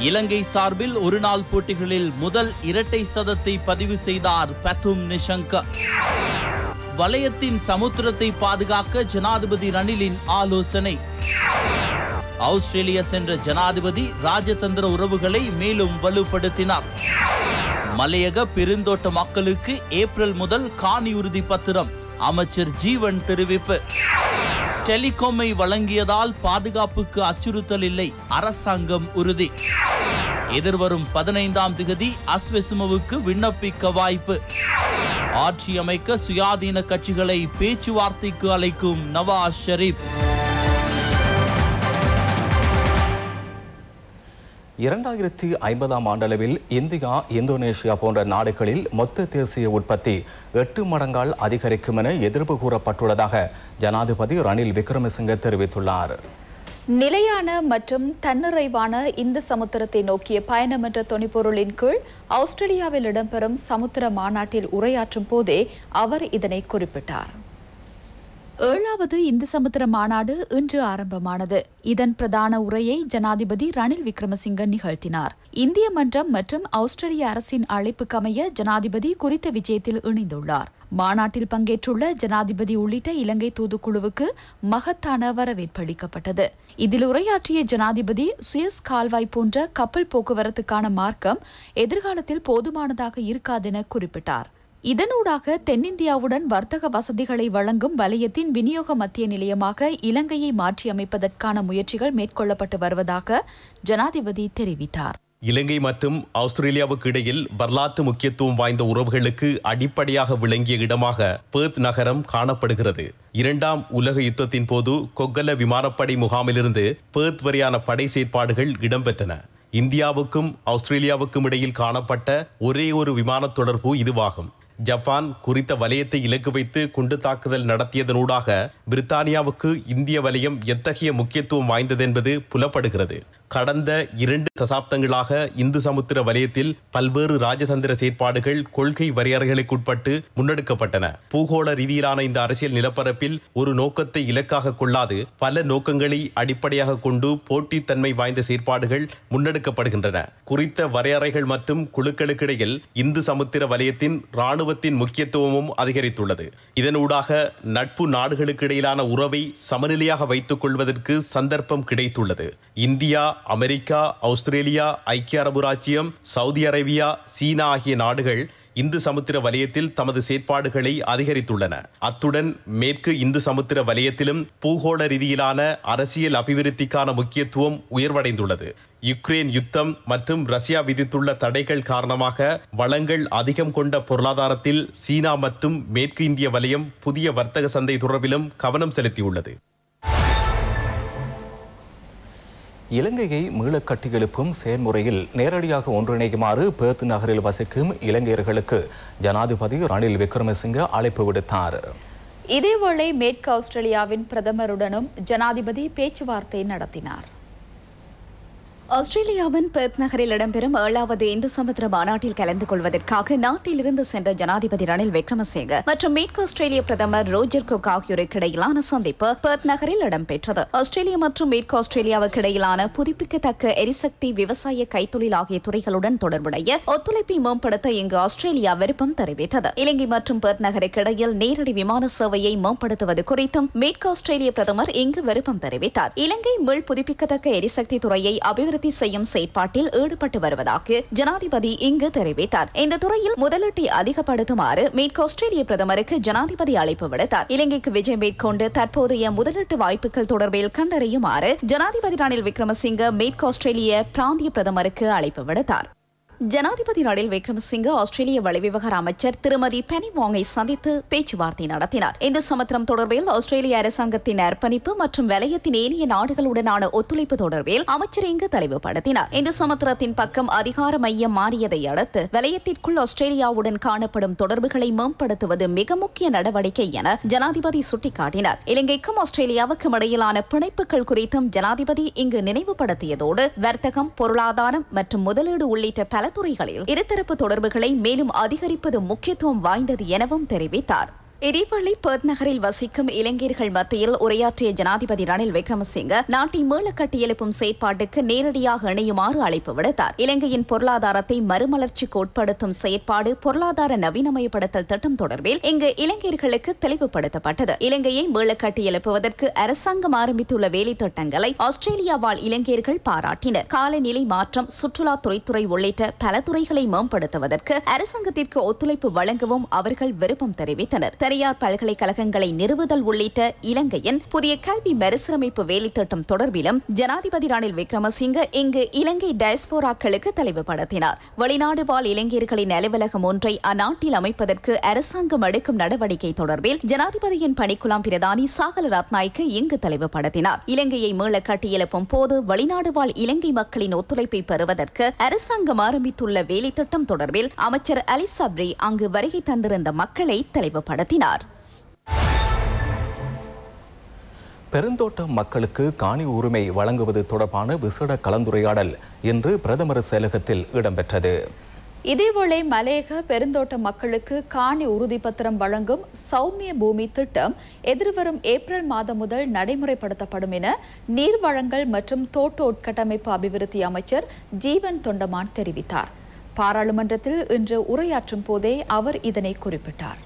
இலங்கை சார்பில் ஒருநாள் போட்டிகளில் முதல் இரட்டை சதத்தை பதிவு செய்தார் பத்தும் நிஷங்க வலயத்தின் சமுத்திரத்தை பாதுகாக்க ஜனாதிபதி ரணிலின் ஆலோசனை ஆஸ்திரேலியா சென்ற ஜனாதிபதி ராஜதந்திர உறவுகளை மேலும் வலுப்படுத்தினார் மலையக பெருந்தோட்ட மக்களுக்கு ஏப்ரல் முதல் காணி உறுதி பத்திரம் அமைச்சர் ஜீவன் தெரிவிப்பு டெலிகாமை வழங்கியதால் பாதுகாப்புக்கு அச்சுறுத்தல் இல்லை அரசாங்கம் உறுதி எதிர்வரும் பதினைந்தாம் திகதி அஸ்வெசுமவுக்கு விண்ணப்பிக்க வாய்ப்பு ஆட்சி அமைக்க சுயாதீன கட்சிகளை பேச்சுவார்த்தைக்கு அழைக்கும் நவாஸ் ஷெரீப் இரண்டாயிரத்தி ஐம்பதாம் ஆண்டளவில் இந்தியா இந்தோனேஷியா போன்ற நாடுகளில் மொத்த தேசிய உற்பத்தி எட்டு மடங்கால் அதிகரிக்கும் என எதிர்ப்பு கூறப்பட்டுள்ளதாக ஜனாதிபதி ரணில் விக்ரமசிங்க தெரிவித்துள்ளார் நிலையான மற்றும் தன்னிறைவான இந்த சமுத்திரத்தை நோக்கிய பயணம் என்ற தொனிப்பொருளின் கீழ் ஆஸ்திரேலியாவில் இடம்பெறும் சமுத்திர மாநாட்டில் உரையாற்றும் போதே அவர் இதனை குறிப்பிட்டார் ஏழாவது இந்து சமுத்திர மாநாடு இன்று ஆரம்பமானது இதன் பிரதான உரையை ஜனாதிபதி ரணில் விக்ரமசிங்க நிகழ்த்தினார் இந்திய மன்றம் மற்றும் ஆஸ்திரேலிய அரசின் அழைப்புக்கமைய ஜனாதிபதி குறித்த விஜயத்தில் இணைந்துள்ளார் மாநாட்டில் பங்கேற்றுள்ள ஜனாதிபதி உள்ளிட்ட இலங்கை தூதுக்குழுவுக்கு மகத்தான வரவேற்பு அளிக்கப்பட்டது இதில் உரையாற்றிய ஜனாதிபதி சுயஸ் கால்வாய் போன்ற கப்பல் போக்குவரத்துக்கான மார்க்கம் எதிர்காலத்தில் போதுமானதாக இருக்காதென குறிப்பிட்டார் இதனூடாக தென்னிந்தியாவுடன் வர்த்தக வசதிகளை வழங்கும் வலயத்தின் விநியோக மத்திய நிலையமாக இலங்கையை மாற்றியமைப்பதற்கான முயற்சிகள் மேற்கொள்ளப்பட்டு வருவதாக ஜனாதிபதி தெரிவித்தார் இலங்கை மற்றும் ஆஸ்திரேலியாவுக்கு இடையில் வரலாற்று முக்கியத்துவம் வாய்ந்த உறவுகளுக்கு அடிப்படையாக விளங்கிய இடமாக பேர்த் நகரம் காணப்படுகிறது இரண்டாம் உலக யுத்தத்தின் போது கொக்கல விமானப்படை முகாமிலிருந்து பேர்த் வரையான படை செயற்பாடுகள் இடம்பெற்றன இந்தியாவுக்கும் ஆஸ்திரேலியாவுக்கும் இடையில் காணப்பட்ட ஒரே ஒரு விமான தொடர்பு இதுவாகும் ஜப்பான் குறித்த வலயத்தை இலக்கு வைத்து குண்டு தாக்குதல் நடத்தியதனூடாக பிரித்தானியாவுக்கு இந்திய வலயம் எத்தகைய முக்கியத்துவம் வாய்ந்தது என்பது புலப்படுகிறது கடந்த இரண்டு தசாப்தங்களாக இந்து சமுத்திர வலயத்தில் பல்வேறு ராஜதந்திர செயற்பாடுகள் கொள்கை வரையறைகளுக்குட்பட்டு முன்னெடுக்கப்பட்டன பூகோள ரீதியிலான இந்த அரசியல் நிலப்பரப்பில் ஒரு நோக்கத்தை இலக்காக கொள்ளாது பல நோக்கங்களை அடிப்படையாக கொண்டு போட்டித்தன்மை வாய்ந்த செயற்பாடுகள் முன்னெடுக்கப்படுகின்றன குறித்த வரையறைகள் மற்றும் குழுக்களுக்கிடையில் இந்து சமுத்திர வலயத்தின் இராணுவத்தின் முக்கியத்துவமும் அதிகரித்துள்ளது இதனூடாக நட்பு நாடுகளுக்கு இடையிலான உறவை சமநிலையாக வைத்துக் கொள்வதற்கு சந்தர்ப்பம் கிடைத்துள்ளது இந்தியா அமெரிக்கா ஆஸ்திரேலியா ஐக்கிய அரபு ராச்சியம் சவுதி அரேபியா சீனா ஆகிய நாடுகள் இந்து சமுத்திர வலயத்தில் தமது செயற்பாடுகளை அதிகரித்துள்ளன அத்துடன் மேற்கு இந்து சமுத்திர வலயத்திலும் பூகோள ரீதியிலான அரசியல் அபிவிருத்திக்கான முக்கியத்துவம் உயர்வடைந்துள்ளது யுக்ரைன் யுத்தம் மற்றும் ரஷ்யா விதித்துள்ள தடைகள் காரணமாக வளங்கள் அதிகம் கொண்ட பொருளாதாரத்தில் சீனா மற்றும் மேற்கு இந்திய வலயம் புதிய வர்த்தக சந்தை தொடர்பிலும் கவனம் செலுத்தியுள்ளது இலங்கையை மீளக் கட்டியெழுப்பும் செயல்முறையில் நேரடியாக ஒன்றிணைக்குமாறு பேர்த் நகரில் வசிக்கும் இலங்கையர்களுக்கு ஜனாதிபதி ரணில் விக்ரமசிங்க அழைப்பு விடுத்தார் இதேவேளை மேற்கு ஆஸ்திரேலியாவின் பிரதமருடனும் ஜனாதிபதி பேச்சுவார்த்தை நடத்தினார் ஆஸ்திரேலியாவின் பெர்த் நகரில் இடம்பெறும் ஏழாவது இந்து சமுத்திர மாநாட்டில் கலந்து கொள்வதற்காக நாட்டிலிருந்து சென்ற ஜனாதிபதி ரணில் விக்ரமசிங்க மற்றும் மேற்கு ஆஸ்திரேலிய பிரதமர் ரோஜர் குக் ஆகியோருக்கு இடையிலான சந்திப்பு பெர்த் நகரில் இடம்பெற்றது ஆஸ்திரேலியா மற்றும் மேற்கு ஆஸ்திரேலியாவுக்கு இடையிலான புதுப்பிக்கத்தக்க எரிசக்தி விவசாய கைத்தொழில் ஆகிய துறைகளுடன் தொடர்புடைய ஒத்துழைப்பை மேம்படுத்த இங்கு ஆஸ்திரேலியா விருப்பம் தெரிவித்தது இலங்கை மற்றும் பெர்த் நகருக்கு இடையில் நேரடி விமான சேவையை மேம்படுத்துவது குறித்தும் மேற்கு ஆஸ்திரேலிய பிரதமர் இங்கு விருப்பம் தெரிவித்தார் இலங்கை மீள் புதுப்பிக்கத்தக்க எரிசக்தி துறையை அபிவிருத்தி அபிவிருத்தி செய்யும் செயற்பாட்டில் ஈடுபட்டு வருவதாக ஜனாதிபதி இங்கு தெரிவித்தார் இந்த துறையில் முதலீட்டை அதிகப்படுத்துமாறு மேற்கு ஆஸ்திரேலிய பிரதமருக்கு ஜனாதிபதி அழைப்பு விடுத்தார் இலங்கைக்கு விஜயம் மேற்கொண்டு தற்போதைய முதலீட்டு வாய்ப்புகள் தொடர்பில் கண்டறியுமாறு ஜனாதிபதி ரணில் விக்ரமசிங்க மேற்கு ஆஸ்திரேலிய பிராந்திய பிரதமருக்கு அழைப்பு விடுத்தார் ஜனாதிபதி ரணில் விக்ரமசிங்க ஆஸ்திரேலிய வெளிவிவகார அமைச்சர் திருமதி பெனி வாங்கை சந்தித்து பேச்சுவார்த்தை நடத்தினார் இந்த சமுத்திரம் தொடர்பில் ஆஸ்திரேலிய அரசாங்கத்தின் அர்ப்பணிப்பு மற்றும் வலயத்தின் ஏனைய நாடுகளுடனான ஒத்துழைப்பு தொடர்பில் அமைச்சர் இங்கு தெளிவுபடுத்தினார் இந்த சமுத்திரத்தின் பக்கம் அதிகார மையம் மாறியதை அடுத்து வலயத்திற்குள் ஆஸ்திரேலியாவுடன் காணப்படும் தொடர்புகளை மேம்படுத்துவது மிக முக்கிய நடவடிக்கை என ஜனாதிபதி சுட்டிக்காட்டினார் இலங்கைக்கும் ஆஸ்திரேலியாவுக்கும் இடையிலான பிணைப்புகள் குறித்தும் ஜனாதிபதி இங்கு நினைவுபடுத்தியதோடு வர்த்தகம் பொருளாதாரம் மற்றும் முதலீடு உள்ளிட்ட பல துறைகளில் இருதரப்பு தொடர்புகளை மேலும் அதிகரிப்பது முக்கியத்துவம் வாய்ந்தது எனவும் தெரிவித்தார் இதேவேளை பெர்த் நகரில் வசிக்கும் இளைஞர்கள் மத்தியில் உரையாற்றிய ஜனாதிபதி ரணில் விக்ரமசிங்க நாட்டை மீள கட்டியெழுப்பும் செயற்பாட்டுக்கு நேரடியாக இணையுமாறு அழைப்பு விடுத்தார் இலங்கையின் பொருளாதாரத்தை மறுமலர்ச்சிக்கு உட்படுத்தும் செயற்பாடு பொருளாதார நவீனமயப்படுத்தல் திட்டம் தொடர்பில் இங்கு இளைஞர்களுக்கு தெளிவுபடுத்தப்பட்டது இலங்கையை மீள கட்டியெழுப்புவதற்கு அரசாங்கம் ஆரம்பித்துள்ள வேலை திட்டங்களை ஆஸ்திரேலியா வாழ் இளைஞர்கள் பாராட்டினர் காலநிலை மாற்றம் சுற்றுலா துறைத்துறை உள்ளிட்ட பல துறைகளை மேம்படுத்துவதற்கு அரசாங்கத்திற்கு ஒத்துழைப்பு வழங்கவும் அவர்கள் விருப்பம் தெரிவித்தனர் தனியார் பல்கலைக்கழகங்களை நிறுவுதல் உள்ளிட்ட இலங்கையின் புதிய கல்வி மறுசீரமைப்பு வேலை திட்டம் தொடர்பிலும் ஜனாதிபதி ரணில் விக்ரமசிங்க இங்கு இலங்கை டயஸ்போராக்களுக்கு தெளிவுபடுத்தினார் வெளிநாடு வாழ் இளைஞர்களின் அலுவலகம் ஒன்றை அந்நாட்டில் அமைப்பதற்கு அரசாங்கம் எடுக்கும் நடவடிக்கை தொடர்பில் ஜனாதிபதியின் பணிக்குழாம் பிரதானி சாகல ரத்நாய்க்கு இங்கு தெளிவுபடுத்தினார் இலங்கையை மீள கட்டியெழுப்பும் போது வெளிநாடு வாழ் இலங்கை மக்களின் ஒத்துழைப்பை பெறுவதற்கு அரசாங்கம் ஆரம்பித்துள்ள வேலை திட்டம் தொடர்பில் அமைச்சர் அலி சப்ரி அங்கு வருகை தந்திருந்த மக்களை தெளிவுபடுத்தினார் பெருந்தோட்ட மக்களுக்கு காணி உரிமை வழங்குவது தொடர்பான விசேட கலந்துரையாடல் இன்று பிரதமர் செயலகத்தில் இடம்பெற்றது இதேவேளை மலையக பெருந்தோட்ட மக்களுக்கு காணி உறுதிப்பத்திரம் வழங்கும் சௌமிய பூமி திட்டம் எதிர்வரும் ஏப்ரல் மாதம் முதல் நடைமுறைப்படுத்தப்படும் என நீர் வழங்கல் மற்றும் தோட்ட உட்கட்டமைப்பு அபிவிருத்தி அமைச்சர் ஜீவன் தொண்டமான் தெரிவித்தார் பாராளுமன்றத்தில் இன்று உரையாற்றும் போதே அவர் இதனை குறிப்பிட்டார்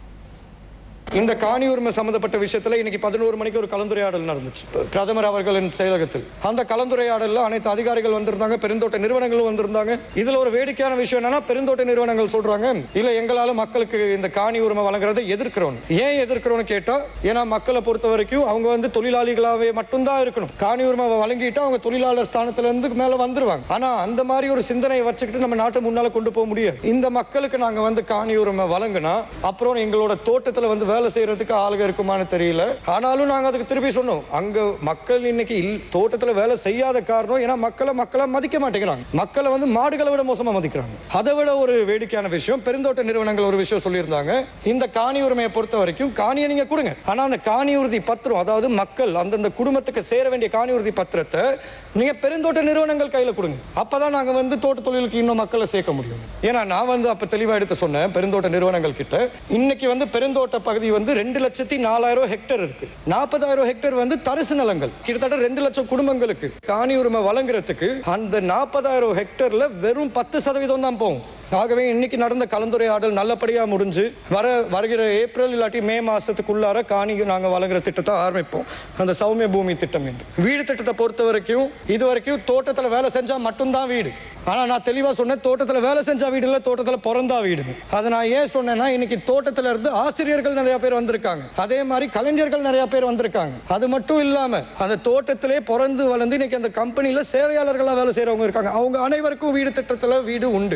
இந்த காணி உரிமை சம்பந்தப்பட்ட விஷயத்துல இன்னைக்கு பதினோரு மணிக்கு ஒரு கலந்துரையாடல் நடந்துச்சு பிரதமர் அவர்களின் செயலகத்தில் அந்த கலந்துரையாடல்ல அனைத்து அதிகாரிகள் வந்திருந்தாங்க பெருந்தோட்ட நிறுவனங்களும் வந்திருந்தாங்க இதுல ஒரு வேடிக்கையான விஷயம் என்னன்னா பெருந்தோட்ட நிறுவனங்கள் சொல்றாங்க இல்ல எங்களால மக்களுக்கு இந்த காணி உரிமை வழங்குறதை எதிர்க்கிறோம் ஏன் எதிர்க்கிறோம்னு கேட்டா ஏன்னா மக்களை பொறுத்த வரைக்கும் அவங்க வந்து தொழிலாளிகளாவே மட்டும்தான் இருக்கணும் காணி உரிமை வழங்கிட்டு அவங்க தொழிலாளர் ஸ்தானத்துல இருந்து மேல வந்துருவாங்க ஆனா அந்த மாதிரி ஒரு சிந்தனையை வச்சுக்கிட்டு நம்ம நாட்டை முன்னால கொண்டு போக முடியாது இந்த மக்களுக்கு நாங்க வந்து காணி உரிமை வழங்கினா அப்புறம் எங்களோட தோட்டத்துல வந்து வேலை செய்யறதுக்கு ஆளுங்க இருக்குமான்னு தெரியல ஆனாலும் நாங்க அதுக்கு திருப்பி சொன்னோம் அங்க மக்கள் இன்னைக்கு இல்- தோட்டத்துல வேலை செய்யாத காரணம் ஏன்னா மக்களை மக்களை மதிக்க மாட்டேங்கிறாங்க மக்களை வந்து மாடுகளை விட மோசமா மதிக்கிறாங்க அதை விட ஒரு வேடிக்கையான விஷயம் பெருந்தோட்ட நிறுவனங்கள் ஒரு விஷயம் சொல்லியிருந்தாங்க இந்த காணி உரிமையை பொறுத்த வரைக்கும் காணியை நீங்க கொடுங்க ஆனா அந்த காணி உறுதி பத்திரம் அதாவது மக்கள் அந்தந்த குடும்பத்துக்கு சேர வேண்டிய காணி உறுதி பத்திரத்தை நீங்க பெருந்தோட்ட நிறுவனங்கள் கையில கொடுங்க அப்பதான் நாங்க வந்து தோட்ட தொழிலுக்கு இன்னும் மக்களை சேர்க்க முடியும் ஏன்னா நான் வந்து அப்ப தெளிவா எடுத்து சொன்னேன் பெருந்தோட்ட நிறுவனங்கள் கிட்ட இன்னைக்கு வந்து பெருந்தோட்ட பகுதி வந்து ரெண்டு லட்சத்தி நாலாயிரம் ஹெக்டேர் இருக்கு நாற்பதாயிரம் ஹெக்டேர் வந்து தரிசு நிலங்கள் கிட்டத்தட்ட ரெண்டு லட்சம் குடும்பங்களுக்கு காணி உரிமை வழங்குறதுக்கு அந்த நாற்பதாயிரம் ஹெக்டேர்ல வெறும் பத்து சதவீதம் தான் போகும் ஆகவே இன்னைக்கு நடந்த கலந்துரையாடல் நல்லபடியா முடிஞ்சு வர வருகிற ஏப்ரல் இல்லாட்டி மே மாசத்துக்குள்ளார காணி நாங்க வழங்குற திட்டத்தை ஆரம்பிப்போம் அந்த சௌமிய பூமி திட்டம் என்று வீடு திட்டத்தை பொறுத்த வரைக்கும் இது வரைக்கும் தோட்டத்துல வேலை செஞ்சா மட்டும்தான் வீடு ஆனா நான் தெளிவா சொன்னேன் தோட்டத்துல வேலை செஞ்சா வீடு இல்ல தோட்டத்துல பிறந்தா வீடு அதை நான் ஏன் சொன்னேன்னா இன்னைக்கு தோட்டத்துல இருந்து ஆசிரியர்கள் நிறைய பேர் வந்திருக்காங்க அதே மாதிரி கலைஞர்கள் நிறைய பேர் வந்திருக்காங்க அது மட்டும் இல்லாம அந்த தோட்டத்திலே பிறந்து வளர்ந்து இன்னைக்கு அந்த கம்பெனில சேவையாளர்களா வேலை செய்யறவங்க இருக்காங்க அவங்க அனைவருக்கும் வீடு திட்டத்துல வீடு உண்டு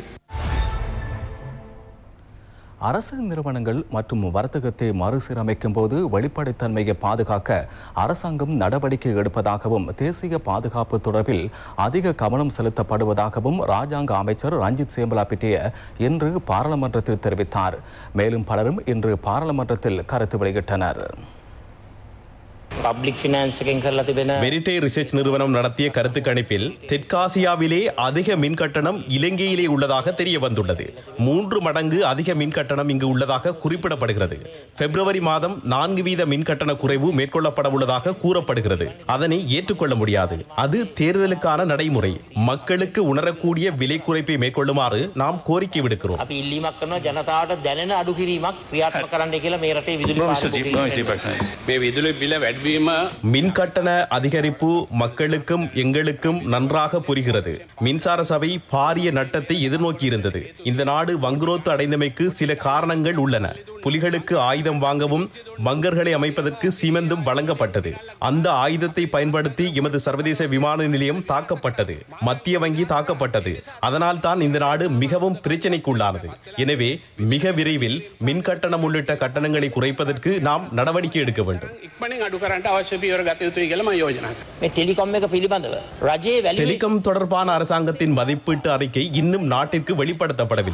அரசு நிறுவனங்கள் மற்றும் வர்த்தகத்தை மறுசீரமைக்கும் போது வெளிப்படைத்தன்மையை பாதுகாக்க அரசாங்கம் நடவடிக்கை எடுப்பதாகவும் தேசிய பாதுகாப்பு தொடர்பில் அதிக கவனம் செலுத்தப்படுவதாகவும் ராஜாங்க அமைச்சர் ரஞ்சித் சேம்பலாபிட்டிய இன்று பாராளுமன்றத்தில் தெரிவித்தார் மேலும் பலரும் இன்று பாராளுமன்றத்தில் கருத்து வெளியிட்டனர் පබ්ලික් ෆිනන්ස් එකෙන් කරලා තිබෙන மெரிட்டே ரிசர்ச் நிறுவனம் நடத்திய கருத்து கணிப்பில் தெற்காசியாவிலே அதிக மின் கட்டணம் இலங்கையிலே உள்ளதாக தெரிய வந்துள்ளது மூன்று மடங்கு அதிக மின் கட்டணம் இங்கு உள்ளதாக குறிப்பிடப்படுகிறது பிப்ரவரி மாதம் நான்கு வீத மின் கட்டண குறைவு மேற்கொள்ளப்பட உள்ளதாக கூறப்படுகிறது அதனை ஏற்றுக்கொள்ள முடியாது அது தேர்தலுக்கான நடைமுறை மக்களுக்கு உணரக்கூடிய விலை குறைப்பை மேற்கொள்ளுமாறு நாம் கோரிக்கை விடுக்கிறோம் අපි ඉල්ලීමක් කරනවා ජනතාවට දැනෙන අඩු කිරීමක් ක්‍රියාත්මක කරන්න කියලා මේ රටේ විදුලි පාරිභෝගිකයන්ට. මේ විදුලි බිල වැඩ්වීම மின் கட்டண அதிகரிப்பு மக்களுக்கும் எங்களுக்கும் நன்றாக புரிகிறது மின்சார சபை பாரிய நட்டத்தை எதிர்நோக்கி இருந்தது இந்த நாடு வங்குரோத்து அடைந்தமைக்கு சில காரணங்கள் உள்ளன புலிகளுக்கு ஆயுதம் வாங்கவும் பங்கர்களை அமைப்பதற்கு சிமெந்தும் வழங்கப்பட்டது அந்த ஆயுதத்தை பயன்படுத்தி எமது சர்வதேச விமான நிலையம் தாக்கப்பட்டது மத்திய வங்கி தாக்கப்பட்டது அதனால் தான் இந்த நாடு மிகவும் பிரச்சனைக்குள்ளானது எனவே மிக விரைவில் மின் கட்டணம் உள்ளிட்ட கட்டணங்களை குறைப்பதற்கு நாம் நடவடிக்கை எடுக்க வேண்டும் ඉක්මනින් අඩු කරට අවශ්‍ය පියවර ගත යුතුයි කියලම යෝජනා කරනවා. මේ ටෙලිකොම් එක පිළිබඳව රජයේ වැලි டெலிகாம் தொடர்பான அரசாங்கத்தின் மதிப்பீட்டு அறிக்கை இன்னும் நாட்டிற்கு வெளிப்படுத்தப்படவில்லை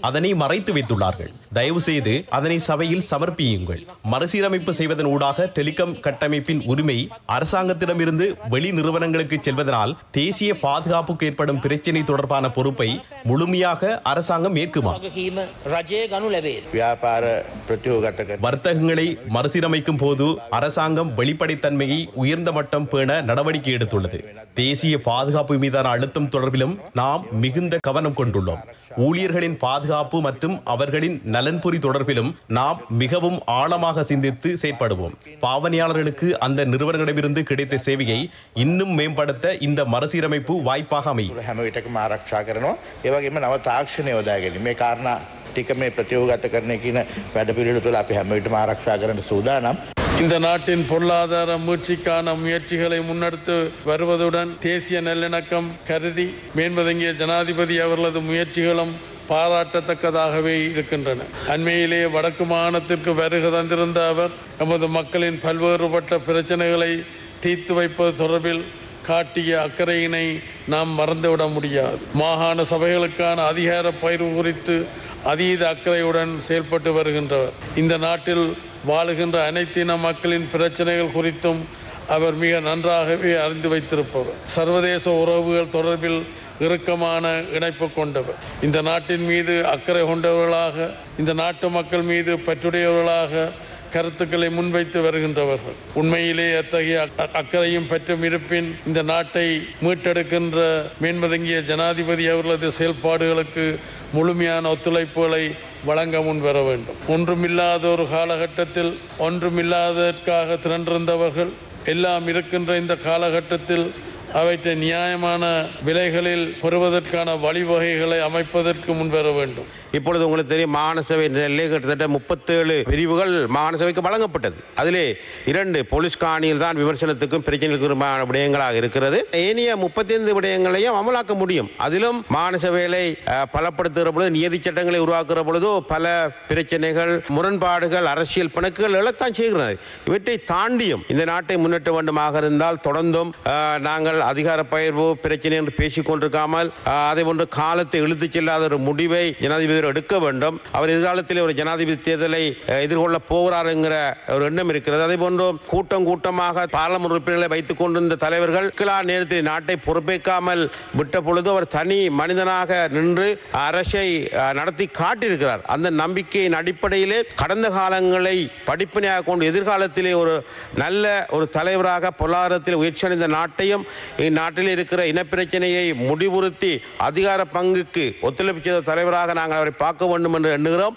அதனை மறைத்து வைத்துள்ளார்கள் தயவு செய்து அதனை சபையில் சமர்ப்பியுங்கள் மறுசீரமைப்பு செய்வதன் ஊடாக டெலிகாம் கட்டமைப்பின் உரிமை அரசாங்கத்திடமிருந்து வெளி நிறுவனங்களுக்கு செல்வதனால் தேசிய பாதுகாப்புக்கு ஏற்படும் பிரச்சினை தொடர்பான பொறுப்பை முழுமையாக அரசாங்கம் ஏற்குமா වගකීම රජය ගනු ලැබේ. ව්‍යාපාර ප්‍රතියෝගත කර வர்த்தகங்களை மறுசீரமைக்கும் போது அரசாங்கம் வெளிப்படைத்தன்மையை உயர்ந்த மட்டம் பேண நடவடிக்கை எடுத்துள்ளது தேசிய பாதுகாப்பு மீதான அழுத்தம் தொடர்பிலும் நாம் மிகுந்த கவனம் கொண்டுள்ளோம் ஊழியர்களின் பாதுகாப்பு மற்றும் அவர்களின் நலன்புரி தொடர்பிலும் நாம் மிகவும் ஆழமாக சிந்தித்து செயற்படுவோம் பாவனையாளர்களுக்கு அந்த நிறுவனங்களிடமிருந்து கிடைத்த சேவையை இன்னும் மேம்படுத்த இந்த மறுசீரமைப்பு வாய்ப்பாக அமையும் හැම විටකම ආරක්ෂා කරනවා ඒවගේම නව තාක්ෂණය යොදාගෙන මේ කාරණා ටික මේ ප්‍රතියෝගත කරන කියන වැඩ පිළිවෙල තුළ අපි හැම විටම ආරක්ෂා කරන්න සූදානම් இந்த நாட்டின் பொருளாதார மீட்சிக்கான முயற்சிகளை முன்னெடுத்து வருவதுடன் தேசிய நல்லிணக்கம் கருதி மேன்மதங்கிய ஜனாதிபதி அவர்களது முயற்சிகளும் பாராட்டத்தக்கதாகவே இருக்கின்றன அண்மையிலே வடக்கு மாகாணத்திற்கு வருகை தந்திருந்த அவர் எமது மக்களின் பல்வேறுபட்ட பிரச்சனைகளை தீர்த்து வைப்பது தொடர்பில் காட்டிய அக்கறையினை நாம் மறந்துவிட முடியாது மாகாண சபைகளுக்கான அதிகார பயிர்வு குறித்து அதீத அக்கறையுடன் செயல்பட்டு வருகின்றவர் இந்த நாட்டில் வாழுகின்ற அனைத்து இன மக்களின் பிரச்சனைகள் குறித்தும் அவர் மிக நன்றாகவே அறிந்து வைத்திருப்பவர் சர்வதேச உறவுகள் தொடர்பில் இறுக்கமான இணைப்பு கொண்டவர் இந்த நாட்டின் மீது அக்கறை கொண்டவர்களாக இந்த நாட்டு மக்கள் மீது பற்றுடையவர்களாக கருத்துக்களை முன்வைத்து வருகின்றவர்கள் உண்மையிலே அத்தகைய அக்க- அக்கறையும் பெற்றும் இருப்பின் இந்த நாட்டை மீட்டெடுக்கின்ற மேன்மதங்கிய ஜனாதிபதி அவர்களது செயல்பாடுகளுக்கு முழுமையான ஒத்துழைப்புகளை வழங்க முன் வர வேண்டும் ஒன்றுமில்லாத ஒரு காலகட்டத்தில் ஒன்றுமில்லாததற்காக திரண்டிருந்தவர்கள் எல்லாம் இருக்கின்ற இந்த காலகட்டத்தில் அவற்றை நியாயமான விலைகளில் பெறுவதற்கான வழிவகைகளை அமைப்பதற்கு முன்வர வேண்டும் இப்பொழுது உங்களுக்கு தெரியும் மாகாண சபை நிலையிலே கிட்டத்தட்ட முப்பத்தேழு பிரிவுகள் மாகாண சபைக்கு வழங்கப்பட்டது அதிலே இரண்டு போலீஸ் காணியில் தான் விமர்சனத்துக்கும் பிரச்சனைகளுக்குமான விடயங்களாக இருக்கிறது ஏனைய முப்பத்தைந்து விடயங்களையும் அமலாக்க முடியும் அதிலும் மாகாண சபைகளை அஹ், பலப்படுத்துகிற பொழுது நியதி சட்டங்களை உருவாக்குற பொழுதோ பல பிரச்சனைகள் முரண்பாடுகள் அரசியல் பிணக்குகள் எழத்தான் செய்கிறது இவற்றை தாண்டியும் இந்த நாட்டை முன்னேற்ற வேண்டுமாக இருந்தால் தொடர்ந்தும் அஹ், நாங்கள் அதிகார பயிர்வு பிரச்சனை என்று பேசிக் கொண்டிருக்காமல் அஹ், அதை போன்று காலத்தை இழுத்துச் செல்லாத ஒரு முடிவை ஜனாதிபதி எடுக்க வேண்டும் அவர் எதிர்காலத்தில் ஒரு ஜனாதிபதி தேர்தலை அஹ், எதிர்கொள்ள போகிறார் என்கிற ஒரு எண்ணம் இருக்கிறது அதே போன்று கூட்டம் கூட்டமாக பாராளுமன்ற உறுப்பினர்களை வைத்துக் கொண்டிருந்த தலைவர்கள் கிலா நேரத்தில் நாட்டை பொறுப்பேற்காமல் விட்ட பொழுது அவர் தனி மனிதனாக நின்று அரசை அஹ், நடத்தி காட்டியிருக்கிறார் அந்த நம்பிக்கையின் அடிப்படையிலே கடந்த காலங்களை படிப்பினையாக கொண்டு எதிர்காலத்திலே ஒரு நல்ல ஒரு தலைவராக பொருளாதாரத்தில் உயர்ச்சியடைந்த நாட்டையும் இந்நாட்டில் இருக்கிற இனப்பிரச்சனையை முடிவுறுத்தி அதிகார பங்குக்கு ஒத்துழைப்பு செய்த தலைவராக நாங்கள் அவரை பார்க்க வேண்டும் என்று எண்ணுகிறோம்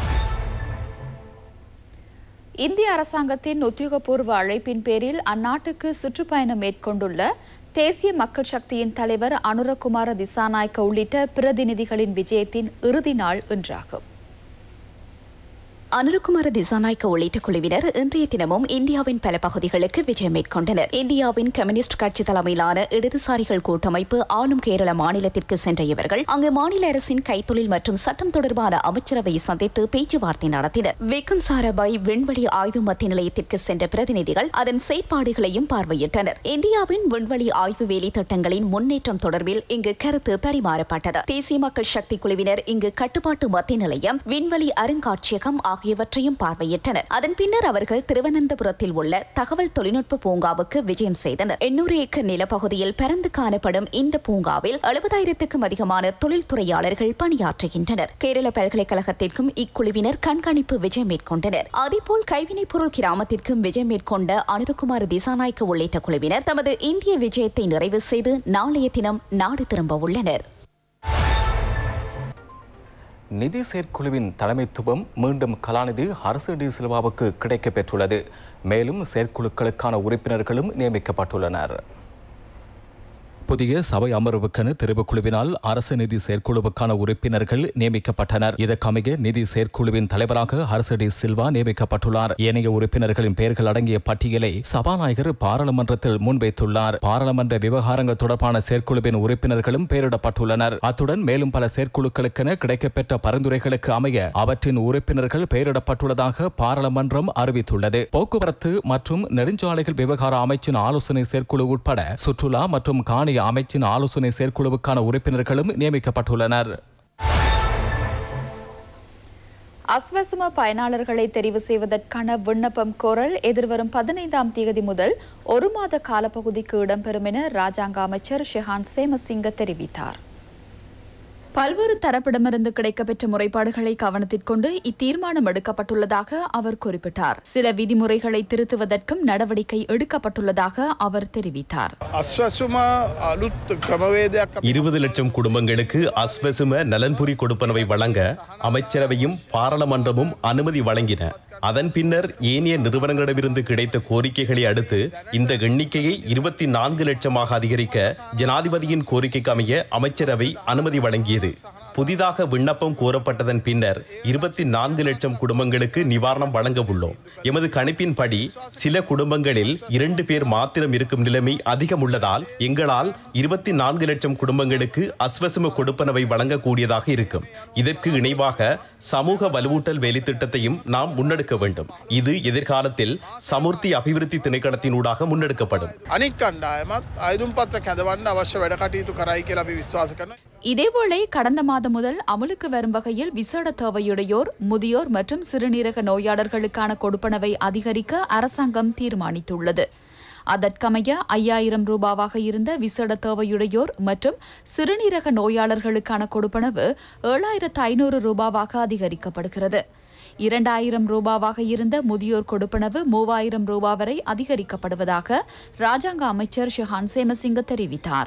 இந்திய அரசாங்கத்தின் உத்தியோகபூர்வ அழைப்பின் பேரில் அந்நாட்டுக்கு சுற்றுப்பயணம் மேற்கொண்டுள்ள தேசிய மக்கள் சக்தியின் தலைவர் அனுரகுமார திசாநாயக்க உள்ளிட்ட பிரதிநிதிகளின் விஜயத்தின் இறுதி நாள் இன்றாகும் அனுருகுமார திசாநாயக்க உள்ளிட்ட குழுவினர் இன்றைய தினமும் இந்தியாவின் பல பகுதிகளுக்கு விஜயம் மேற்கொண்டனர் இந்தியாவின் கம்யூனிஸ்ட் கட்சி தலைமையிலான இடதுசாரிகள் கூட்டமைப்பு ஆளும் கேரள மாநிலத்திற்கு சென்ற இவர்கள் அங்கு மாநில அரசின் கைத்தொழில் மற்றும் சட்டம் தொடர்பான அமைச்சரவையை சந்தித்து பேச்சுவார்த்தை நடத்தினர் விக்ரம் சாராபாய் விண்வெளி ஆய்வு மத்திய நிலையத்திற்கு சென்ற பிரதிநிதிகள் அதன் செயற்பாடுகளையும் பார்வையிட்டனர் இந்தியாவின் விண்வெளி ஆய்வு வேலை திட்டங்களின் முன்னேற்றம் தொடர்பில் இங்கு கருத்து பரிமாறப்பட்டது தேசிய மக்கள் சக்தி குழுவினர் இங்கு கட்டுப்பாட்டு மத்திய நிலையம் விண்வெளி அருங்காட்சியகம் ஆகியவற்றையும் பார்வையிட்டனர் அதன் பின்னர் அவர்கள் திருவனந்தபுரத்தில் உள்ள தகவல் தொழில்நுட்ப பூங்காவுக்கு விஜயம் செய்தனர் எண்ணூறு ஏக்கர் நிலப்பகுதியில் பரந்து காணப்படும் இந்த பூங்காவில் எழுபதாயிரத்துக்கும் அதிகமான தொழில்துறையாளர்கள் பணியாற்றுகின்றனர் கேரள பல்கலைக்கழகத்திற்கும் இக்குழுவினர் கண்காணிப்பு விஜயம் மேற்கொண்டனர் அதேபோல் கைவினைப் பொருள் கிராமத்திற்கும் விஜயம் மேற்கொண்ட அனுருகுமார் திசாநாயக்க உள்ளிட்ட குழுவினர் தமது இந்திய விஜயத்தை நிறைவு செய்து நாளைய தினம் நாடு திரும்ப உள்ளனர் நிதி செயற்குழுவின் தலைமைத்துவம் மீண்டும் கலாநிதி அரசு டி சில்வாவுக்கு கிடைக்கப் பெற்றுள்ளது மேலும் செயற்குழுக்களுக்கான உறுப்பினர்களும் நியமிக்கப்பட்டுள்ளனர் புதிய சபை அமர்வுக்கென தெரிவுக்குழுவினால் அரசு நிதி செயற்குழுவுக்கான உறுப்பினர்கள் நியமிக்கப்பட்டனர் இதற்கமைய நிதி செயற்குழுவின் தலைவராக அரசு டி சில்வா நியமிக்கப்பட்டுள்ளார் ஏனைய உறுப்பினர்களின் பெயர்கள் அடங்கிய பட்டியலை சபாநாயகர் பாராளுமன்றத்தில் முன்வைத்துள்ளார் பாராளுமன்ற விவகாரங்கள் தொடர்பான செயற்குழுவின் உறுப்பினர்களும் பெயரிடப்பட்டுள்ளனர் அத்துடன் மேலும் பல செயற்குழுக்களுக்கென கிடைக்கப்பெற்ற பரிந்துரைகளுக்கு அமைய அவற்றின் உறுப்பினர்கள் பெயரிடப்பட்டுள்ளதாக பாராளுமன்றம் அறிவித்துள்ளது போக்குவரத்து மற்றும் நெடுஞ்சாலைகள் விவகார அமைச்சின் ஆலோசனை செயற்குழு உட்பட சுற்றுலா மற்றும் காணி அமைச்சின் ஆலோசனை செயற்குழுவுக்கான உறுப்பினர்களும் நியமிக்கப்பட்டுள்ளனர் அஸ்வசும பயனாளர்களை தெரிவு செய்வதற்கான விண்ணப்பம் கோரல் எதிர்வரும் பதினைந்தாம் தேதி முதல் ஒரு மாத காலப்பகுதிக்கு இடம்பெறும் என ராஜாங்க அமைச்சர் ஷெஹான் சேமசிங்க தெரிவித்தார் பல்வேறு தரப்பிடமிருந்து கிடைக்கப்பெற்ற முறைப்பாடுகளை கவனத்திற்கொண்டு இத்தீர்மானம் எடுக்கப்பட்டுள்ளதாக அவர் குறிப்பிட்டார் சில விதிமுறைகளை திருத்துவதற்கும் நடவடிக்கை எடுக்கப்பட்டுள்ளதாக அவர் தெரிவித்தார் අස්වැසුම අලුත් ක්‍රමවේදයක් இருபது லட்சம் குடும்பங்களுக்கு அஸ்வசும நலன்புரி கொடுப்பனவை வழங்க அமைச்சரவையும் பாராளுமன்றமும் அனுமதி வழங்கின அதன் பின்னர் ஏனைய நிறுவனங்களிடமிருந்து கிடைத்த கோரிக்கைகளை அடுத்து இந்த எண்ணிக்கையை இருபத்தி நான்கு லட்சமாக அதிகரிக்க ஜனாதிபதியின் கோரிக்கைக்கு அமைய அமைச்சரவை அனுமதி வழங்கியது புதிதாக விண்ணப்பம் கோரப்பட்டதன் பின்னர் இருபத்தி நான்கு லட்சம் குடும்பங்களுக்கு நிவாரணம் வழங்க உள்ளோம் எமது கணிப்பின்படி சில குடும்பங்களில் இரண்டு பேர் மாத்திரம் இருக்கும் நிலைமை அதிகம் உள்ளதால் எங்களால் இருபத்தி நான்கு லட்சம் குடும்பங்களுக்கு அஸ்வசும கொடுப்பனவை வழங்கக்கூடியதாக இருக்கும் இதற்கு இணைவாக சமூக வலுவூட்டல் வேலைத்திட்டத்தையும் நாம் முன்னெடுக்க வேண்டும் இது எதிர்காலத்தில் சமுர்த்தி அபிவிருத்தி திணைக்களத்தினூடாக முன்னெடுக்கப்படும் අනික් කණ්ඩායමත් අයදුම් පත්‍ර කැදවන්න අවශ්‍ය වැඩ කටයුතු කරයි කියලා අපි විශ්වාස කරන இதேவேளை கடந்த மாதம் முதல் அமலுக்கு வரும் வகையில் விசேட தேவையுடையோர் முதியோர் மற்றும் சிறுநீரக நோயாளர்களுக்கான கொடுப்பனவை அதிகரிக்க அரசாங்கம் தீர்மானித்துள்ளது அதற்கமைய ஐயாயிரம் ரூபாவாக இருந்த விசேட தேவையுடையோர் மற்றும் சிறுநீரக நோயாளர்களுக்கான கொடுப்பனவு ஏழாயிரத்து ஐநூறு ரூபாவாக அதிகரிக்கப்படுகிறது இரண்டாயிரம் ரூபாவாக இருந்த முதியோர் கொடுப்பனவு மூவாயிரம் ரூபா வரை அதிகரிக்கப்படுவதாக ராஜாங்க அமைச்சர் ஷெஹான் சேமசிங்க தெரிவித்தார்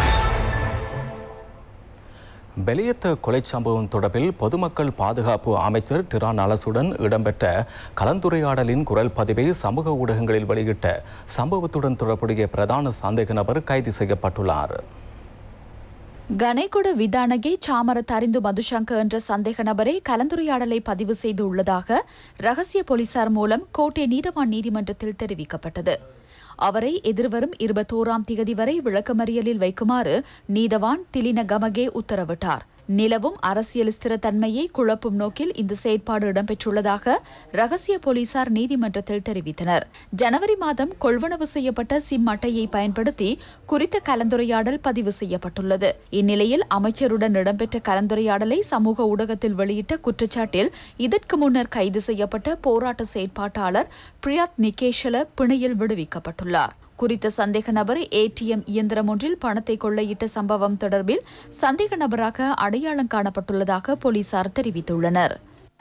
பெலியத்த கொலைச் சம்பவம் தொடர்பில் பொதுமக்கள் பாதுகாப்பு அமைச்சர் டிரான் அலசுடன் இடம்பெற்ற கலந்துரையாடலின் குரல் பதிவை சமூக ஊடகங்களில் வெளியிட்ட சம்பவத்துடன் தொடர்புடைய பிரதான சந்தேக நபர் கைது செய்யப்பட்டுள்ளார் கனைகுட விதானகே சாமர தரிந்து மதுசங்க என்ற சந்தேக நபரை கலந்துரையாடலை பதிவு செய்து உள்ளதாக ரகசிய போலீசார் மூலம் கோட்டை நீதவான் நீதிமன்றத்தில் தெரிவிக்கப்பட்டது அவரை எதிர்வரும் இருபத்தோராம் திகதி வரை விளக்கமறியலில் வைக்குமாறு நீதவான் திலின கமகே உத்தரவிட்டார் நிலவும் அரசியல் ஸ்திரத்தன்மையை குழப்பும் நோக்கில் இந்த செயற்பாடு இடம்பெற்றுள்ளதாக ரகசிய போலீசார் நீதிமன்றத்தில் தெரிவித்தனர் ஜனவரி மாதம் கொள்வனவு செய்யப்பட்ட சிம் அட்டையை பயன்படுத்தி குறித்த கலந்துரையாடல் பதிவு செய்யப்பட்டுள்ளது இந்நிலையில் அமைச்சருடன் இடம்பெற்ற கலந்துரையாடலை சமூக ஊடகத்தில் வெளியிட்ட குற்றச்சாட்டில் இதற்கு முன்னர் கைது செய்யப்பட்ட போராட்ட செயற்பாட்டாளர் பிரியாத் நிகேஷல பிணையில் விடுவிக்கப்பட்டுள்ளார் குறித்த சந்தேக நபர் ஏடிஎம் இயந்திரம் ஒன்றில் பணத்தை கொள்ளையிட்ட சம்பவம் தொடர்பில் சந்தேக நபராக அடையாளம் காணப்பட்டுள்ளதாக போலீசார் தெரிவித்துள்ளனர்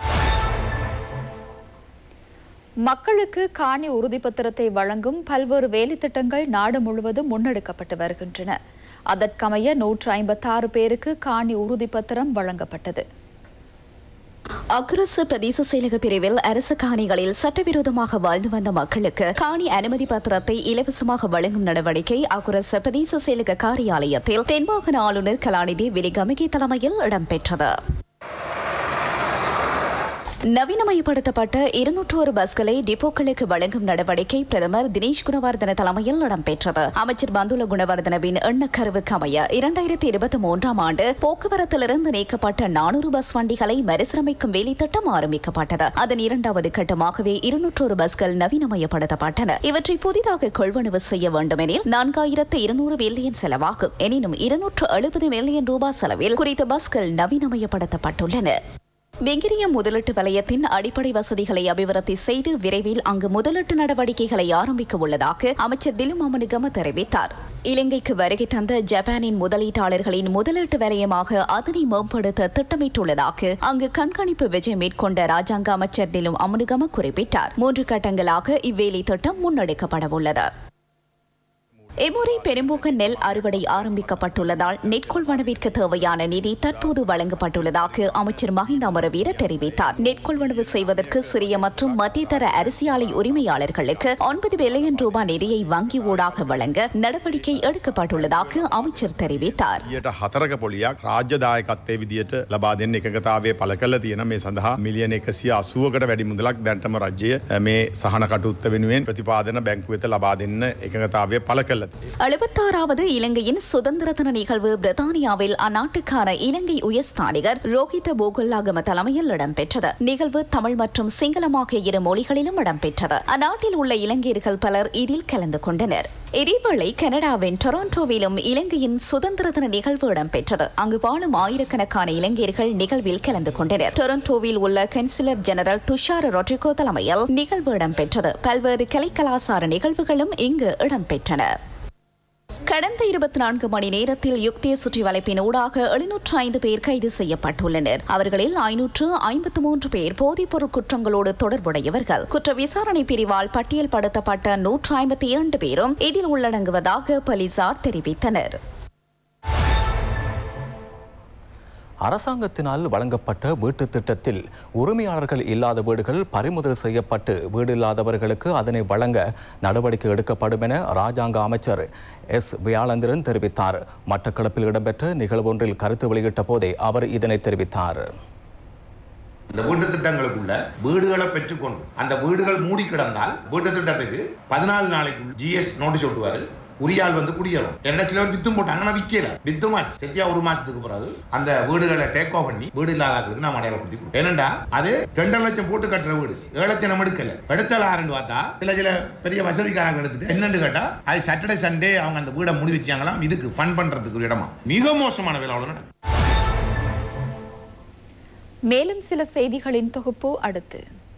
மக்களுக்கு காணி உறுதிப்பத்திரத்தை வழங்கும் பல்வேறு வேலைத்திட்டங்கள் நாடு முழுவதும் முன்னெடுக்கப்பட்டு வருகின்றன அதற்கமைய நூற்று ஐம்பத்தாறு பேருக்கு காணி உறுதிப்பத்திரம் வழங்கப்பட்டது அக்குரசு பிரதேச செயலக பிரிவில் அரசு காணிகளில் சட்டவிரோதமாக வாழ்ந்து வந்த மக்களுக்கு காணி அனுமதி பத்திரத்தை இலவசமாக வழங்கும் நடவடிக்கை அக்குரசு பிரதேச செயலக காரியாலயத்தில் தென்மாகாண ஆளுநர் கலாநிதி விலிகமிகி தலைமையில் இடம்பெற்றது நவீனமயப்படுத்தப்பட்ட இருநூற்று ஒரு பஸ்களை டிப்போக்களுக்கு வழங்கும் நடவடிக்கை பிரதமர் தினேஷ் குணவர்தன தலைமையில் இடம்பெற்றது அமைச்சர் பந்துல குணவர்தனவின் எண்ணக்கருவுக்கு அமைய இரண்டாயிரத்தி இருபத்தி மூன்றாம் ஆண்டு போக்குவரத்திலிருந்து நீக்கப்பட்ட நானூறு பஸ் வண்டிகளை மறுசீரமைக்கும் வேலை திட்டம் ஆரம்பிக்கப்பட்டது அதன் இரண்டாவது கட்டமாகவே இருநூற்றொரு பஸ்கள் நவீனமயப்படுத்தப்பட்டன இவற்றை புதிதாக கொள்வனவு செய்ய வேண்டுமெனில் நான்காயிரத்து இருநூறு மில்லியன் செலவாகும் எனினும் இருநூற்று எழுபது மில்லியன் ரூபாய் செலவில் குறித்த பஸ்கள் நவீனமயப்படுத்தப்பட்டுள்ளன வெங்கிரியம் முதலீட்டு வலயத்தின் அடிப்படை வசதிகளை அபிவிருத்தி செய்து விரைவில் அங்கு முதலீட்டு நடவடிக்கைகளை ஆரம்பிக்க உள்ளதாக அமைச்சர் திலுமாமனுகம தெரிவித்தார் இலங்கைக்கு வருகை தந்த ஜப்பானின் முதலீட்டாளர்களின் முதலீட்டு வலயமாக அதனை மேம்படுத்த திட்டமிட்டுள்ளதாக அங்கு கண்காணிப்பு விஜயம் மேற்கொண்ட ராஜாங்க அமைச்சர் திலும் அமுனுகம குறிப்பிட்டார் மூன்று கட்டங்களாக இவ்வேலை திட்டம் முன்னெடுக்கப்பட உள்ளது எமுறை பெரும்போக்கு நெல் அறுவடை ஆரம்பிக்கப்பட்டுள்ளதால் நெற்கொள்வனவிற்கு தேவையான நிதி தற்போது வழங்கப்பட்டுள்ளதாக அமைச்சர் மஹிந்த அமரவீர தெரிவித்தார் நெற்கொள்வனவு செய்வதற்கு சிறிய மற்றும் மத்தியதர அரிசி ஆலை உரிமையாளர்களுக்கு ஒன்பது பில்லியன் ரூபாய் நிதியை வங்கி ஊடாக வழங்க நடவடிக்கை எடுக்கப்பட்டுள்ளதாக அமைச்சர் தெரிவித்தார் ඊට හතරක පොලියක් රාජ්‍යදායකත්වය විදියට ලබා දෙන්න එකගතාවේ පල කල තියෙන මේ සඳහා මිලියන එකසිය අසුවකට වැඩි මුදලක් දැන්ටම රජය මේ සහන කටුත්ත වෙනුවෙන් ප්‍රතිපාදන බැංකුවත ලබා දෙන්න එකගතාවේ පල කල්ල. எழுபத்தாறாவது இலங்கையின் சுதந்திர தின நிகழ்வு பிரித்தானியாவில் அந்நாட்டுக்கான இலங்கை உயர்ஸ்தானிகர் ரோஹித போகுல்லாகம தலைமையில் இடம்பெற்றது நிகழ்வு தமிழ் மற்றும் சிங்களம் ஆகிய இரு மொழிகளிலும் இடம்பெற்றது அந்நாட்டில் உள்ள இலங்கையர்கள் பலர் இதில் கலந்து கொண்டனர் இதேவேளை கனடாவின் டொரண்டோவிலும் இலங்கையின் சுதந்திர தின நிகழ்வு இடம்பெற்றது அங்கு வாழும் ஆயிரக்கணக்கான இலங்கையர்கள் நிகழ்வில் கலந்து கொண்டனர் டொரண்டோவில் உள்ள கன்சுலர் ஜெனரல் துஷார் ரொட்ரிகோ தலைமையில் நிகழ்வு இடம்பெற்றது பல்வேறு கலை கலாசார நிகழ்வுகளும் இங்கு இடம்பெற்றன கடந்த இருபத்தி நான்கு மணி நேரத்தில் யுக்திய சுற்றி வளைப்பின் ஊடாக எழுநூற்று ஐந்து பேர் கைது செய்யப்பட்டுள்ளனர் அவர்களில் ஐநூற்று ஐம்பத்து மூன்று பேர் போதைப்பொருள் குற்றங்களோடு தொடர்புடையவர்கள் குற்ற விசாரணை பிரிவால் பட்டியல்படுத்தப்பட்ட நூற்று ஐம்பத்தி இரண்டு பேரும் இதில் உள்ளடங்குவதாக போலீசார் தெரிவித்தனர் அரசாங்கத்தினால் வழங்கப்பட்ட வீட்டுத் திட்டத்தில் உரிமையாளர்கள் இல்லாத வீடுகள் பறிமுதல் செய்யப்பட்டு வீடு இல்லாதவர்களுக்கு அதனை வழங்க நடவடிக்கை எடுக்கப்படும் என ராஜாங்க அமைச்சர் எஸ் வியாளந்திரன் தெரிவித்தார் மட்டக்களப்பில் இடம்பெற்ற நிகழ்வொன்றில் கருத்து வெளியிட்ட போதே அவர் இதனை தெரிவித்தார் இந்த வீட்டு திட்டங்களுக்குள்ள வீடுகளை பெற்றுக்கொண்டு அந்த வீடுகள் மூடி கிடந்தால் வீட்டு திட்டத்துக்கு பதினாலு நாளைக்கு ஜிஎஸ் நோட்டீஸ் ஒட்டுவாரு உரியால் வந்து குடியேறும் என்ன சிலர் வித்தும் போட்டாங்க ஆனா விக்கல வித்துமா செட்டியா ஒரு மாசத்துக்கு பிறகு அந்த வீடுகளை டேக் ஓவர் பண்ணி வீடு இல்லாதவர்களுக்கு நாம் அடையாளப்படுத்தி கொடுத்தோம் ஏனண்டா அது ரெண்டரை லட்சம் போட்டு கட்டுற வீடு ஏழு லட்சம் நம்ம எடுக்கல எடுத்தல ஆரண்டு பார்த்தா சில சில பெரிய வசதிக்காரங்க எடுத்துட்டு என்னன்னு கேட்டா அது சாட்டர்டே சண்டே அவங்க அந்த வீடை முடி வச்சாங்களாம் இதுக்கு ஃபன் பண்றதுக்கு ஒரு இடமா மிக மோசமான வேலை அவ்வளவு நடக்கும் மேலும் சில செய்திகளின் தொகுப்பு அடுத்து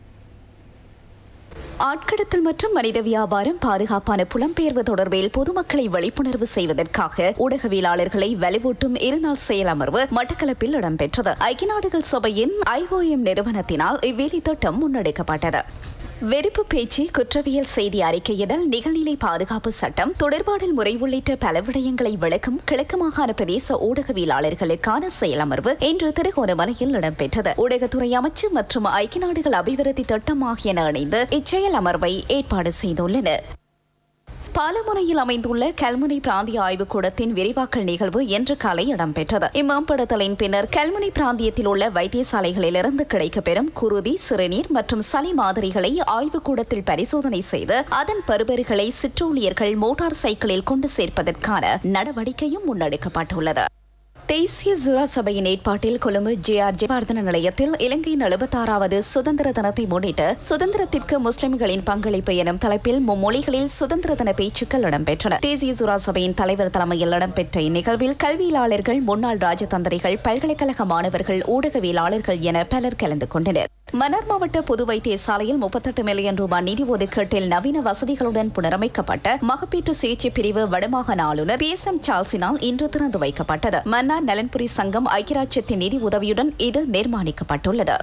ஆட்கடத்தல் மற்றும் மனித வியாபாரம் பாதுகாப்பான புலம்பெயர்வு தொடர்பில் பொதுமக்களை விழிப்புணர்வு செய்வதற்காக ஊடகவியலாளர்களை வலுவூட்டும் இருநாள் செயல் அமர்வு மட்டக்களப்பில் இடம்பெற்றது ஐக்கிய நாடுகள் சபையின் ஐஓஎம் நிறுவனத்தினால் இவ்வேலை திட்டம் முன்னெடுக்கப்பட்டது வெறுப்பு பேச்சு குற்றவியல் செய்தி அறிக்கையிடல் நிகழ்நிலை பாதுகாப்பு சட்டம் தொடர்பாடல் முறை உள்ளிட்ட பல விடயங்களை விளக்கும் கிழக்கு மாகாண பிரதேச ஊடகவியலாளர்களுக்கான செயல் அமர்வு இன்று திருகோணமலையில் இடம்பெற்றது ஊடகத்துறை அமைச்சு மற்றும் ஐக்கிய நாடுகள் அபிவிருத்தி திட்டம் ஆகியன இணைந்து இச்செயல் அமர்வை ஏற்பாடு செய்துள்ளனர் பாலமுனையில் அமைந்துள்ள கல்முனை பிராந்திய ஆய்வுக்கூடத்தின் விரிவாக்கல் நிகழ்வு இன்று காலை இடம்பெற்றது இம்மேம்படுத்தலின் பின்னர் கல்முனை பிராந்தியத்தில் உள்ள வைத்தியசாலைகளிலிருந்து கிடைக்கப்பெறும் குருதி சிறுநீர் மற்றும் சளி மாதிரிகளை ஆய்வுக்கூடத்தில் பரிசோதனை செய்து அதன் பருபர்களை சிற்றூழியர்கள் மோட்டார் சைக்கிளில் கொண்டு சேர்ப்பதற்கான நடவடிக்கையும் முன்னெடுக்கப்பட்டுள்ளது தேசிய சுரா சபையின் ஏற்பாட்டில் கொழும்பு ஜே ஆர் ஜெயவர்தன நிலையத்தில் இலங்கையின் எழுபத்தாறாவது சுதந்திர தினத்தை முன்னிட்டு சுதந்திரத்திற்கு முஸ்லிம்களின் பங்களிப்பு எனும் தலைப்பில் மும்மொழிகளில் சுதந்திர தின பேச்சுக்கள் இடம்பெற்றன தேசிய சுரா சபையின் தலைவர் தலைமையில் இடம்பெற்ற இந்நிகழ்வில் கல்வியாளர்கள் முன்னாள் ராஜதந்திரிகள் பல்கலைக்கழக மாணவர்கள் ஊடகவியலாளர்கள் என பலர் கலந்து கொண்டனர் மன்னார் மாவட்ட பொது வைத்தியசாலையில் முப்பத்தெட்டு மில்லியன் ரூபாய் நிதி ஒதுக்கீட்டில் நவீன வசதிகளுடன் புனரமைக்கப்பட்ட மகப்பீட்டு சிகிச்சை பிரிவு வடமாகாண ஆளுநர் பி எஸ் எம் சார்ல்ஸினால் இன்று திறந்து வைக்கப்பட்டது மன்னார் நலன்புரி சங்கம் ஐக்கியராட்சியத்தின் நிதி உதவியுடன் இது நிர்மாணிக்கப்பட்டுள்ளது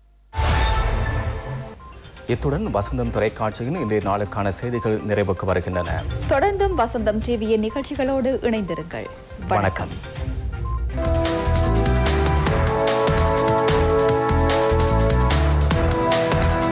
இத்துடன் வசந்தம் தொலைக்காட்சியின் இன்றைய நாளுக்கான செய்திகள் நிறைவுக்கு வருகின்றன தொடர்ந்தும் வசந்தம் டிவியின் நிகழ்ச்சிகளோடு இணைந்திருங்கள் வணக்கம்